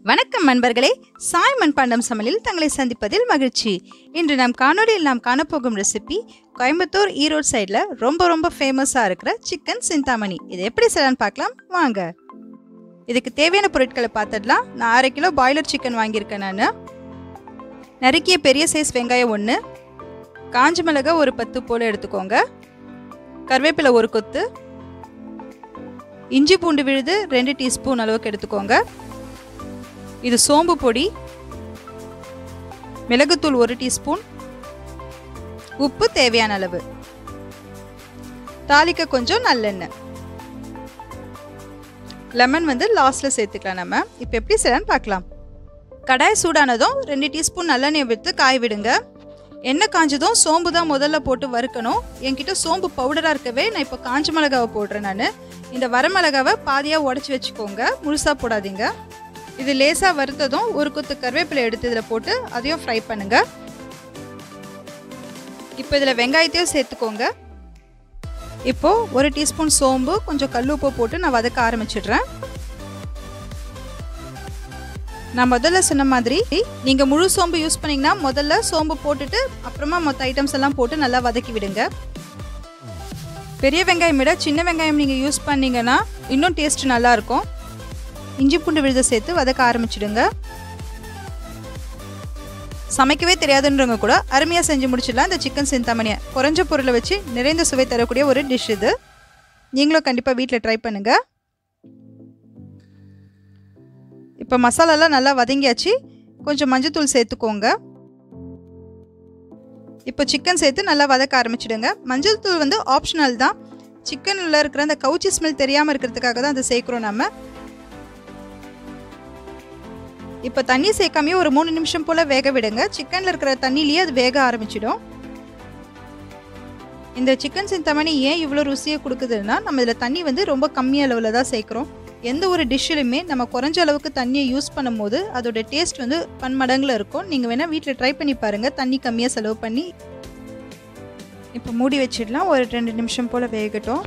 வணக்கம் நண்பர்களே சாய் மண்பாண்டம் சமையலில் தங்களை சந்திப்பதில் மகிழ்ச்சி இன்று நம் காணொலியில் நாம் காணப்போகும் ரெசிபி கோயம்புத்தூர் ஈரோடு சைடில் ரொம்ப ரொம்ப ஃபேமஸாக இருக்கிற சிக்கன் சிந்தாமணி இது எப்படி செய்யலான்னு பார்க்கலாம் வாங்க இதுக்கு தேவையான பொருட்களை பார்த்துடலாம் நான் அரை கிலோ பாய்லர் சிக்கன் வாங்கியிருக்கேன் நான் நறுக்கிய பெரிய சைஸ் வெங்காயம் ஒன்று காஞ்ச மிளகாய் ஒரு பத்து போல் எடுத்துக்கோங்க கருவேப்பிலை ஒரு கொத்து இஞ்சி பூண்டு விழுது ரெண்டு டீஸ்பூன் அளவுக்கு எடுத்துக்கோங்க இது சோம்பு பொடி மிளகுத்தூள் ஒரு டீஸ்பூன் உப்பு தேவையான அளவு தாளிக்க கொஞ்சம் நல்லெண்ணெய் லெமன் வந்து லாஸ்ட்ல சேர்த்துக்கலாம் நம்ம இப்போ எப்படி செய்யலான்னு பார்க்கலாம் கடாய் சூடானதும் ரெண்டு டீஸ்பூன் நல்லெண்ணெய் விட்டு காய விடுங்க எண்ணெய் காஞ்சதும் சோம்பு தான் முதல்ல போட்டு வறுக்கணும் என்கிட்ட சோம்பு பவுடராக இருக்கவே நான் இப்போ காஞ்ச மிளகாவை போடுறேன் நான் இந்த வரமிளகாவை பாதியாக உடச்சி வச்சுக்கோங்க முழுசாக போடாதீங்க இது லேசாக வறுத்ததும் ஒரு கொத்து கருவேப்பிலை எடுத்து இதில் போட்டு அதையும் ஃப்ரை பண்ணுங்க இப்போ இதில் வெங்காயத்தையும் சேர்த்துக்கோங்க இப்போ ஒரு டீஸ்பூன் சோம்பு கொஞ்சம் கல்லுப்பு போட்டு நான் வதக்க ஆரம்பிச்சிடுறேன் நான் முதல்ல சொன்ன மாதிரி நீங்கள் முழு சோம்பு யூஸ் பண்ணிங்கன்னா முதல்ல சோம்பு போட்டுட்டு அப்புறமா மற்ற ஐட்டம்ஸ் எல்லாம் போட்டு நல்லா வதக்கி விடுங்க பெரிய வெங்காயம் விட சின்ன வெங்காயம் நீங்கள் யூஸ் பண்ணீங்கன்னா இன்னும் டேஸ்ட் நல்லாயிருக்கும் இஞ்சி பூண்டு விழுத சேர்த்து வதக்க ஆரம்பிச்சிடுங்க சமைக்கவே தெரியாதுன்றவங்க கூட அருமையாக செஞ்சு முடிச்சிடலாம் இந்த சிக்கன் சிந்தாமணியை குறைஞ்ச பொருளை வச்சு நிறைந்த சுவை தரக்கூடிய ஒரு டிஷ் இது நீங்களும் கண்டிப்பாக வீட்டில் ட்ரை பண்ணுங்கள் இப்போ மசாலாலாம் நல்லா வதங்கியாச்சு கொஞ்சம் மஞ்சத்தூள் சேர்த்துக்கோங்க இப்போ சிக்கன் சேர்த்து நல்லா வதக்க ஆரம்பிச்சிடுங்க மஞ்சள் தூள் வந்து ஆப்ஷனல் தான் சிக்கனில் இருக்கிற அந்த கவுச்சி ஸ்மெல் தெரியாமல் இருக்கிறதுக்காக தான் அதை சேர்க்குறோம் நம்ம இப்போ தண்ணி சேர்க்காமே ஒரு மூணு நிமிஷம் போல் வேக விடுங்க சிக்கனில் இருக்கிற தண்ணிலேயே அது வேக ஆரம்பிச்சிடும் இந்த சிக்கன் சிந்தாமணி ஏன் இவ்வளோ ருசியை கொடுக்குதுன்னா நம்ம இதில் தண்ணி வந்து ரொம்ப கம்மி அளவில் தான் சேர்க்குறோம் எந்த ஒரு டிஷ்ஷிலுமே நம்ம குறைஞ்ச அளவுக்கு தண்ணியை யூஸ் பண்ணும்போது அதோட டேஸ்ட் வந்து பன்மடங்கில் இருக்கும் நீங்கள் வேணால் வீட்டில் ட்ரை பண்ணி பாருங்கள் தண்ணி கம்மியாக செலவு பண்ணி இப்போ மூடி வச்சிடலாம் ஒரு ரெண்டு நிமிஷம் போல் வேகட்டும்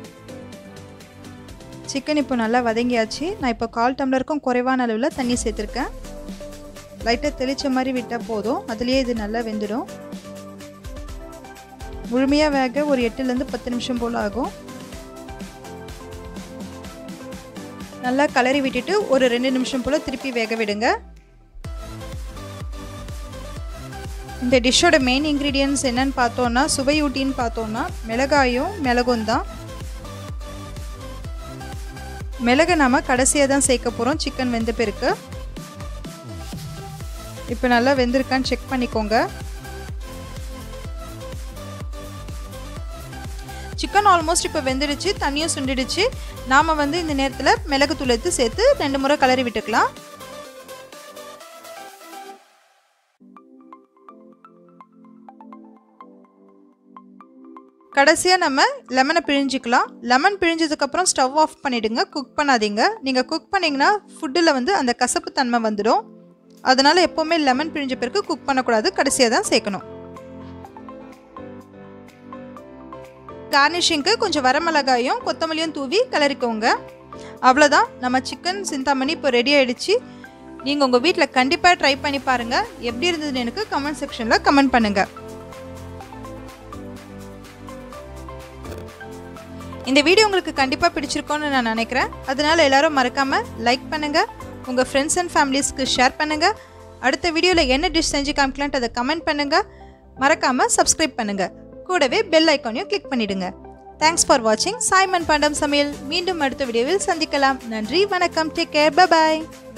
சிக்கன் இப்போ நல்லா வதங்கியாச்சு நான் இப்போ கால் டம்ளருக்கும் குறைவான அளவில் தண்ணி சேர்த்துருக்கேன் லைட்டாக தெளித்த மாதிரி விட்டால் போதும் அதுலேயே இது நல்லா வெந்துடும் முழுமையாக வேக ஒரு எட்டுலேருந்து பத்து நிமிஷம் போல் ஆகும் நல்லா கலரி விட்டுட்டு ஒரு ரெண்டு நிமிஷம் போல் திருப்பி வேக விடுங்க இந்த டிஷ்ஷோட மெயின் இன்க்ரீடியன்ஸ் என்னன்னு பார்த்தோன்னா சுவையூட்டின்னு பார்த்தோன்னா மிளகாயும் மிளகும் தான் மிளகு நாம கடைசியாக தான் சேர்க்க போகிறோம் சிக்கன் வெந்த பிறகு இப்போ நல்லா வெந்திருக்கான்னு செக் பண்ணிக்கோங்க சிக்கன் ஆல்மோஸ்ட் இப்போ வெந்துடுச்சு தண்ணியும் சுண்டிடுச்சு நாம் வந்து இந்த நேரத்தில் மிளகு தூள் எடுத்து சேர்த்து ரெண்டு முறை கலரி விட்டுக்கலாம் கடைசியாக நம்ம லெமனை பிழிஞ்சிக்கலாம் லெமன் பிழிஞ்சதுக்கப்புறம் ஸ்டவ் ஆஃப் பண்ணிவிடுங்க குக் பண்ணாதீங்க நீங்கள் குக் பண்ணிங்கன்னா ஃபுட்டில் வந்து அந்த கசப்பு தன்மை வந்துடும் அதனால் எப்போவுமே லெமன் பிழிஞ்ச பிறகு குக் பண்ணக்கூடாது கடைசியாக தான் சேர்க்கணும் கார்னிஷிங்க்கு கொஞ்சம் வரமிளகாயும் கொத்தமல்லியும் தூவி கிளறிக்கோங்க அவ்வளோதான் நம்ம சிக்கன் சிந்தாமணி இப்போ ரெடி ஆகிடுச்சு நீங்கள் உங்கள் வீட்டில் கண்டிப்பாக ட்ரை பண்ணி பாருங்கள் எப்படி இருந்ததுன்னு எனக்கு கமெண்ட் செக்ஷனில் கமெண்ட் பண்ணுங்கள் இந்த வீடியோ உங்களுக்கு கண்டிப்பாக பிடிச்சிருக்கோன்னு நான் நினைக்கிறேன் அதனால் எல்லாரும் மறக்காமல் லைக் பண்ணுங்கள் உங்கள் ஃப்ரெண்ட்ஸ் அண்ட் ஃபேமிலிஸ்க்கு ஷேர் பண்ணுங்கள் அடுத்த வீடியோவில் என்ன டிஷ் செஞ்சு காமிக்கலான்ட்டு அதை கமெண்ட் பண்ணுங்கள் மறக்காமல் சப்ஸ்கிரைப் பண்ணுங்கள் கூடவே பெல் ஐக்கானையும் கிளிக் பண்ணிடுங்க தேங்க்ஸ் ஃபார் வாட்சிங் சாய்மன் பாண்டம் சமையல் மீண்டும் அடுத்த வீடியோவில் சந்திக்கலாம் நன்றி வணக்கம் டேக் கேர் பாய்